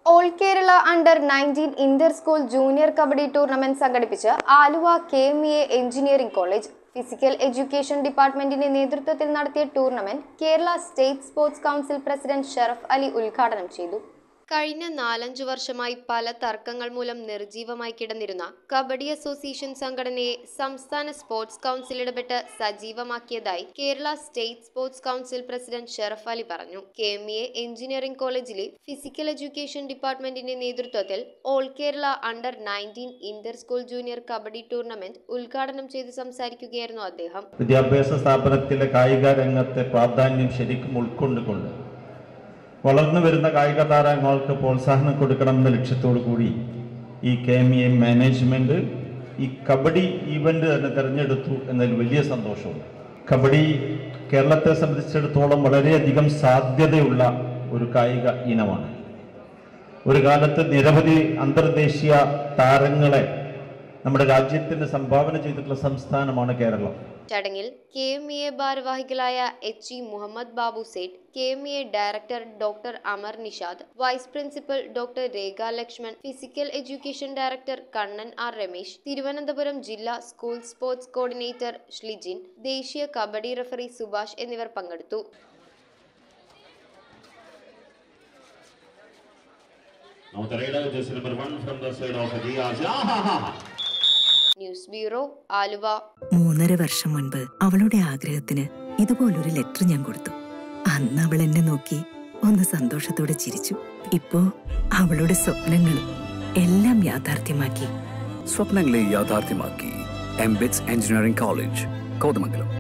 All Kerala under nineteen inter school junior kabaddi tournament സംഘടിപ്പിച്ച് Aluva K M A engineering college physical education ഡിപ്പാർട്ട്മെന്റിന്റെ നേതൃത്വത്തിൽ നടത്തിയ tournament Kerala state sports council president Sharaf Ali ഉദ്ഘാടനം ചെയ്തു കഴിഞ്ഞ നാലഞ്ചു വർഷമായി പല തർക്കങ്ങൾ മൂലം നിർജീവമായി കിടന്നിരുന്ന കബഡി അസോസിയേഷൻ സംഘടനയെ സംസ്ഥാന സ്പോർട്സ് കൗൺസിൽ ഇടപെട്ട് സജീവമാക്കിയതായി Kerala state sports council president Sharaf Ali പറഞ്ഞു കെ എം എ എഞ്ചിനീയറിംഗ് കോളേജിലെ ഫിസിക്കൽ എഡ്യൂക്കേഷൻ ഡിപ്പാർട്ട്മെന്റിന്റെ നേതൃത്വത്തിൽ all Kerala under nineteen inter school junior kabaddi tournament ഉദ്ഘാടനം ചെയ്ത് സംസാരിക്കുകയായിരുന്നു അദ്ദേഹം വിദ്യാഭ്യാസ സ്ഥാപനത്തിലെ കായിക രംഗത്തെ പ്രാധാന്യം ശരിക്കും ഉൾക്കൊണ്ടുകൊണ്ട് വളർന്നു വരുന്ന കായിക താരങ്ങൾക്ക് പ്രോത്സാഹനം കൊടുക്കണമെന്ന ലക്ഷ്യത്തോടു കൂടി ഈ കെ എം ഇ മാനേജ്മെന്റ് ഈ കബഡി ഈവന്റ് തന്നെ തിരഞ്ഞെടുത്തു എന്നതിൽ വലിയ സന്തോഷമുണ്ട് കബഡി കേരളത്തെ സംബന്ധിച്ചിടത്തോളം വളരെയധികം സാധ്യതയുള്ള ഒരു കായിക ഇനമാണ് ഒരു കാലത്ത് നിരവധി അന്തർദേശീയ താരങ്ങളെ നമ്മുടെ രാജ്യത്തിന് സംഭാവന ചെയ്തിട്ടുള്ള സംസ്ഥാനമാണ് കേരളം ചടങ്ങിൽ കെ എം ഇ എ ഭാരവാഹികളായ H E Muhammad Babu Sait K M E A director doctor Amar Nishad vice principal doctor Rekha Lakshman physical education director Kannan R Ramesh Thiruvananthapuram ജില്ലാ സ്കൂൾ സ്പോർട്സ് കോർഡിനേറ്റർ ഷ്ലിജിൻ ദേശീയ കബഡി റഫറി സുഭാഷ് എന്നിവർ പങ്കെടുത്തു Now the radar jersey number one from the side of Riyaz. Ah, ha, ha. News bureau Aluva മൂന്നര വർഷം മുൻപ് അവളുടെ ആഗ്രഹത്തിന് ഇതുപോലൊരു ലെറ്റർ ഞാൻ കൊടുത്തു അന്ന് അവൾ എന്നെ നോക്കി ഒന്ന് സന്തോഷത്തോടെ ചിരിച്ചു ഇപ്പോ അവളുടെ സ്വപ്നങ്ങളും എല്ലാം യാഥാർത്ഥ്യമാക്കി സ്വപ്നങ്ങളെ യാഥാർത്ഥ്യമാക്കി എംബിറ്റ്സ് എഞ്ചിനീയറിംഗ് കോളേജ് കോതമംഗലം